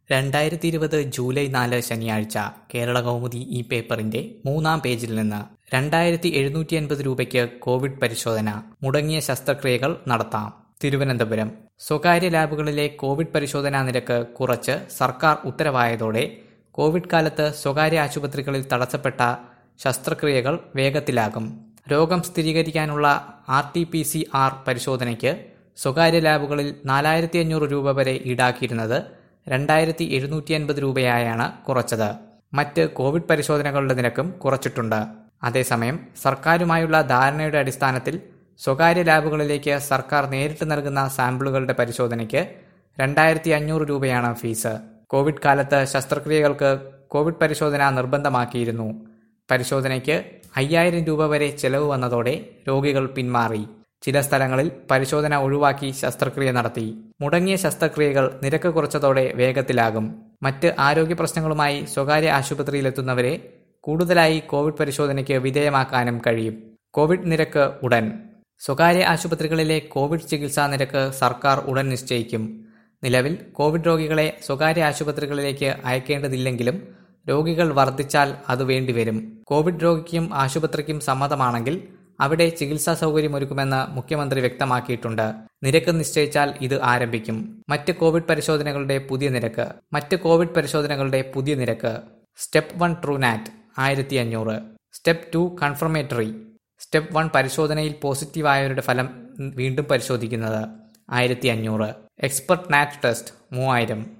രണ്ടായിരത്തി ഇരുപത് ജൂലൈ നാല് ശനിയാഴ്ച കേരള കൗമുദി ഈ പേപ്പറിന്റെ മൂന്നാം പേജിൽ നിന്ന് രണ്ടായിരത്തി എഴുന്നൂറ്റി അൻപത് രൂപയ്ക്ക് കോവിഡ് പരിശോധന മുടങ്ങിയ ശസ്ത്രക്രിയകൾ നടത്താം തിരുവനന്തപുരം സ്വകാര്യ ലാബുകളിലെ കോവിഡ് പരിശോധനാ നിരക്ക് കുറച്ച് സർക്കാർ ഉത്തരവായതോടെ കോവിഡ് കാലത്ത് സ്വകാര്യ ആശുപത്രികളിൽ തടസ്സപ്പെട്ട ശസ്ത്രക്രിയകൾ വേഗത്തിലാകും രോഗം സ്ഥിരീകരിക്കാനുള്ള R T P C R പരിശോധനയ്ക്ക് സ്വകാര്യ ലാബുകളിൽ നാലായിരത്തി അഞ്ഞൂറ് രൂപ വരെ ഈടാക്കിയിരുന്നത് രണ്ടായിരത്തി എഴുന്നൂറ്റി അൻപത് രൂപയായാണ് കുറച്ചത് മറ്റ് കോവിഡ് പരിശോധനകളുടെ നിരക്കും കുറച്ചിട്ടുണ്ട് അതേസമയം സർക്കാരുമായുള്ള ധാരണയുടെ അടിസ്ഥാനത്തിൽ സ്വകാര്യ ലാബുകളിലേക്ക് സർക്കാർ നേരിട്ട് നൽകുന്ന സാമ്പിളുകളുടെ പരിശോധനയ്ക്ക് രണ്ടായിരത്തി അഞ്ഞൂറ് രൂപയാണ് ഫീസ് കോവിഡ് കാലത്ത് ശസ്ത്രക്രിയകൾക്ക് കോവിഡ് പരിശോധന നിർബന്ധമാക്കിയിരുന്നു പരിശോധനയ്ക്ക് അയ്യായിരം രൂപ വരെ ചെലവ് വന്നതോടെ രോഗികൾ പിന്മാറി ചില സ്ഥലങ്ങളിൽ പരിശോധന ഒഴിവാക്കി ശസ്ത്രക്രിയ നടത്തി മുടങ്ങിയ ശസ്ത്രക്രിയകൾ നിരക്ക് കുറച്ചതോടെ വേഗത്തിലാകും മറ്റ് ആരോഗ്യ പ്രശ്നങ്ങളുമായി സ്വകാര്യ ആശുപത്രിയിലെത്തുന്നവരെ കൂടുതലായി കോവിഡ് പരിശോധനയ്ക്ക് വിധേയമാക്കാനും കഴിയും കോവിഡ് നിരക്ക് ഉടൻ സ്വകാര്യ ആശുപത്രികളിലെ കോവിഡ് ചികിത്സാ നിരക്ക് സർക്കാർ ഉടൻ നിശ്ചയിക്കും നിലവിൽ കോവിഡ് രോഗികളെ സ്വകാര്യ ആശുപത്രികളിലേക്ക് അയക്കേണ്ടതില്ലെങ്കിലും രോഗികൾ വർദ്ധിച്ചാൽ അത് വേണ്ടിവരും കോവിഡ് രോഗിക്കും ആശുപത്രിക്കും സമ്മതമാണെങ്കിൽ അവിടെ ചികിത്സാ സൗകര്യമൊരുക്കുമെന്ന് മുഖ്യമന്ത്രി വ്യക്തമാക്കിയിട്ടുണ്ട് നിരക്ക് നിശ്ചയിച്ചാൽ ഇത് ആരംഭിക്കും മറ്റ് കോവിഡ് പരിശോധനകളുടെ പുതിയ നിരക്ക് മറ്റ് കോവിഡ് പരിശോധനകളുടെ പുതിയ നിരക്ക് സ്റ്റെപ്പ് വൺ ട്രൂനാറ്റ് ആയിരത്തി അഞ്ഞൂറ് step two confirmatory step one പരിശോധനയിൽ പോസിറ്റീവായവരുടെ ഫലം വീണ്ടും പരിശോധിക്കുന്നത് ആയിരത്തി അഞ്ഞൂറ് എക്സ്പെർട്ട് നാറ്റ് ടെസ്റ്റ് മൂവായിരം